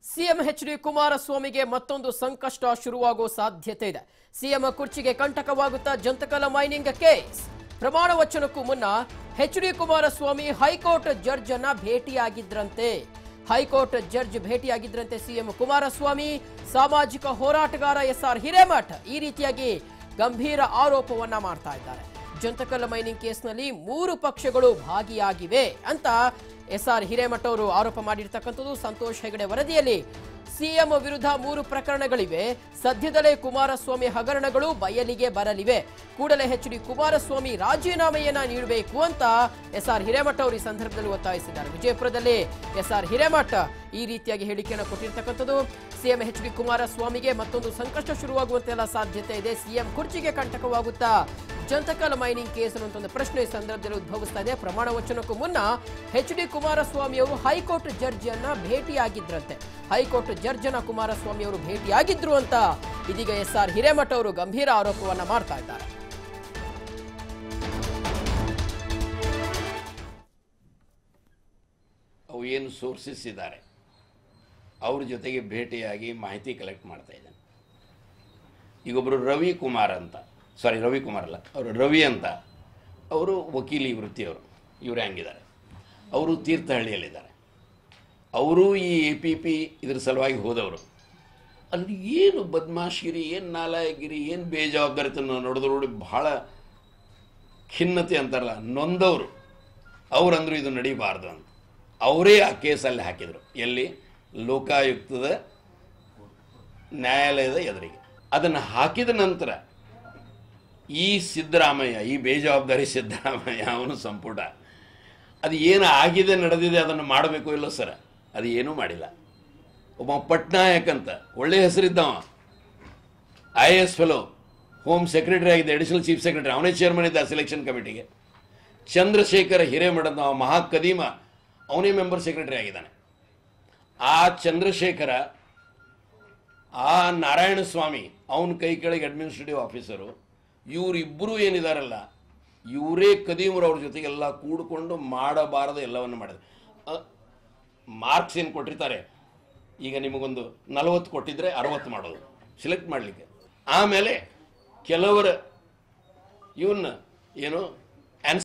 CM H D ಕುಮಾರಸ್ವಾಮಿಗೆ ಮತ್ತೊಂದು ಸಂಕಷ್ಟ ಶುರುವಾಗುವ ಸಾಧ್ಯತೆ ಇದೆ ಸಿಎಂ ಕುರ್ಚಿಗೆ ಕಂಟಕವಾಗುತ್ತಾ ಜಂತಕಲ ಮೈನಿಂಗ್ ಕೇಸ್ ಪ್ರಮಾಣ ವಚನಕ್ಕೂ ಮುನ್ನ H D Kumaraswamy high court judge ಅನ್ನ ಭೇಟಿಯಾಗಿದ್ರಂತೆ ಹೈಕೋರ್ಟ್ ಜಡ್ಜ್ ಭೇಟಿಯಾಗಿದ್ರಂತೆ ಸಿಎಂ ಕುಮಾರಸ್ವಾಮಿ ಸಾಮಾಜಿಕ ಹೋರಾಟಗಾರ ಎಸ್ ಆರ್ ಹಿರೇಮಠ್ ಈ ರೀತಿಯಾಗಿ ಗಂಭೀರ ಆರೋಪವನ್ನ ಮಾಡ್ತಾ ಇದ್ದಾರೆ ಜಂತಕಲ್ಲ ಮೈನಿಂಗ್ ಕೇಸ್ನಲ್ಲಿ ಮೂರು ಪಕ್ಷಗಳು ಭಾಗಿಯಾಗಿವೆ ಅಂತ ಎಸ್ ಆರ್ ಹಿರೇಮಠ ಅವರು ಆರೋಪ ಮಾಡಿರ್ತಕ್ಕಂಥದ್ದು ಸಂತೋಷ್ ಹೆಗಡೆ ವರದಿಯಲ್ಲಿ ಸಿಎಂ ವಿರುದ್ಧ ಮೂರು ಪ್ರಕರಣಗಳಿವೆ ಸದ್ಯದಲ್ಲೇ ಕುಮಾರಸ್ವಾಮಿ ಹಗರಣಗಳು ಬಯಲಿಗೆ ಬರಲಿವೆ ಕೂಡಲೇ ಎಚ್ ಡಿ ಕುಮಾರಸ್ವಾಮಿ ರಾಜೀನಾಮೆಯನ್ನ ನೀಡಬೇಕು ಅಂತ ಎಸ್ ಆರ್ ಹಿರೇಮಠ ಅವರು ಈ ಸಂದರ್ಭದಲ್ಲಿ ಒತ್ತಾಯಿಸಿದ್ದಾರೆ ವಿಜಯಪುರದಲ್ಲಿ ಎಸ್ ಆರ್ ಹಿರೇಮಠ ಈ ರೀತಿಯಾಗಿ ಹೇಳಿಕೆಯನ್ನು ಕೊಟ್ಟಿರ್ತಕ್ಕಂಥದ್ದು ಸಿಎಂ ಎಚ್ ಡಿ ಕುಮಾರಸ್ವಾಮಿಗೆ ಮತ್ತೊಂದು ಸಂಕಷ್ಟ ಶುರುವಾಗುವಂತೆಲ್ಲ ಸಾಧ್ಯತೆ ಇದೆ ಸಿಎಂ ಕುರ್ಚಿಗೆ ಕಂಟಕವಾಗುತ್ತಾ ಜಂತಕಲ್ ಮೈನಿಂಗ್ ಕೇಸ್ ಅನ್ನುವಂಥ ಒಂದು ಪ್ರಶ್ನೆ ಈ ಸಂದರ್ಭದಲ್ಲಿ ಉದ್ಭವಿಸ್ತಾ ಇದೆ ಪ್ರಮಾಣ ವಚನಕ್ಕೂ ಮುನ್ನ ಎಚ್ ಡಿ ಕುಮಾರಸ್ವಾಮಿ ಅವರು ಹೈಕೋರ್ಟ್ ಜಡ್ಜಿಯನ್ನ ಭೇಟಿಯಾಗಿದ್ರಂತೆ ಹೈಕೋರ್ಟ್ ಜಡ್ಜನ ಕುಮಾರಸ್ವಾಮಿ ಅವರು ಭೇಟಿಯಾಗಿದ್ರು ಅಂತ ಇದೀಗ ಎಸ್ ಆರ್ ಹಿರೇಮಠ ಅವರು ಗಂಭೀರ ಆರೋಪವನ್ನ ಮಾಡ್ತಾ ಇದ್ದಾರೆ ಅವು ಏನು ಸೋರ್ಸಸ್ ಇದ್ದಾರೆ ಅವ್ರ ಜೊತೆಗೆ ಭೇಟಿಯಾಗಿ ಮಾಹಿತಿ ಕಲೆಕ್ಟ್ ಮಾಡ್ತಾ ಇದ್ದಾನೆ ಈಗೊಬ್ಬರು ರವಿ ಕುಮಾರ್ ಅಂತ ಸಾರಿ ರವಿ ಕುಮಾರ್ ಅಲ್ಲ ಅವರು ರವಿ ಅಂತ ಅವರು ವಕೀಲಿ ವೃತ್ತಿಯವರು ಇವರು ಹೆಂಗಿದ್ದಾರೆ ಅವರು ತೀರ್ಥಹಳ್ಳಿಯಲ್ಲಿದ್ದಾರೆ ಅವರು ಈ ಎ ಪಿ ಪಿ ಇದ್ರ ಸಲುವಾಗಿ ಹೋದವರು ಅಲ್ಲಿ ಏನು ಬದ್ಮಾಶಿರಿ ಏನು ನಾಲಾಯಗಿರಿ ಏನು ಬೇಜವಾಬ್ದಾರಿತನ ನೋಡಿದ್ರು ನೋಡಿ ಬಹಳ ಖಿನ್ನತೆ ಅಂತಾರಲ್ಲ ನೊಂದವರು ಅವರಂದ್ರು ಇದು ನಡೀಬಾರ್ದು ಅಂತ ಅವರೇ ಆ ಕೇಸಲ್ಲಿ ಹಾಕಿದರು ಎಲ್ಲಿ ಲೋಕಾಯುಕ್ತದ ನ್ಯಾಯಾಲಯದ ಎದುರಿಗೆ ಅದನ್ನು ಹಾಕಿದ ನಂತರ ಈ ಸಿದ್ದರಾಮಯ್ಯ ಈ ಬೇಜವಾಬ್ದಾರಿ ಸಿದ್ದರಾಮಯ್ಯ ಅವನು ಸಂಪುಟ ಅದು ಏನು ಆಗಿದೆ ನಡೆದಿದೆ ಅದನ್ನು ಮಾಡಬೇಕು ಇಲ್ಲೋ ಸರ ಅದು ಏನೂ ಮಾಡಿಲ್ಲ ಒಬ್ಬ ಪಟ್ನಾಯಕ್ ಅಂತ ಒಳ್ಳೆ ಹೆಸರಿದ್ದವ I A S fellow home secretary ಆಗಿದ್ದ ಅಡಿಷನಲ್ ಚೀಫ್ ಸೆಕ್ರೆಟರಿ ಅವನೇ ಚೇರ್ಮನ್ ಇದ್ದ ಸೆಲೆಕ್ಷನ್ ಕಮಿಟಿಗೆ ಚಂದ್ರಶೇಖರ ಹಿರೇಮಠ ಅಂತ ಅವ ಮಹಾ ಕದೀಮ ಅವನೇ ಮೆಂಬರ್ ಸೆಕ್ರೆಟರಿ ಆಗಿದ್ದಾನೆ ಆ ಚಂದ್ರಶೇಖರ ಆ ನಾರಾಯಣ ಸ್ವಾಮಿ ಅವನ ಕೈ ಕೆಳಗೆ ಅಡ್ಮಿನಿಸ್ಟ್ರೇಟಿವ್ ಆಫೀಸರು ಇವರಿಬ್ಬರು ಏನಿದಾರಲ್ಲ ಇವರೇ ಕದೀಮರು ಅವ್ರ ಜೊತೆಗೆಲ್ಲ ಕೂಡಿಕೊಂಡು ಮಾಡಬಾರದು ಎಲ್ಲವನ್ನು ಮಾಡಿದ್ರು ಮಾರ್ಕ್ಸ್ ಏನು ಕೊಟ್ಟಿರ್ತಾರೆ ಈಗ ನಿಮಗೊಂದು ನಲವತ್ತು ಕೊಟ್ಟಿದ್ರೆ ಅರವತ್ತು ಮಾಡೋದು ಸೆಲೆಕ್ಟ್ ಮಾಡಲಿಕ್ಕೆ ಆಮೇಲೆ ಕೆಲವರ ಇವನ್ನ ಏನು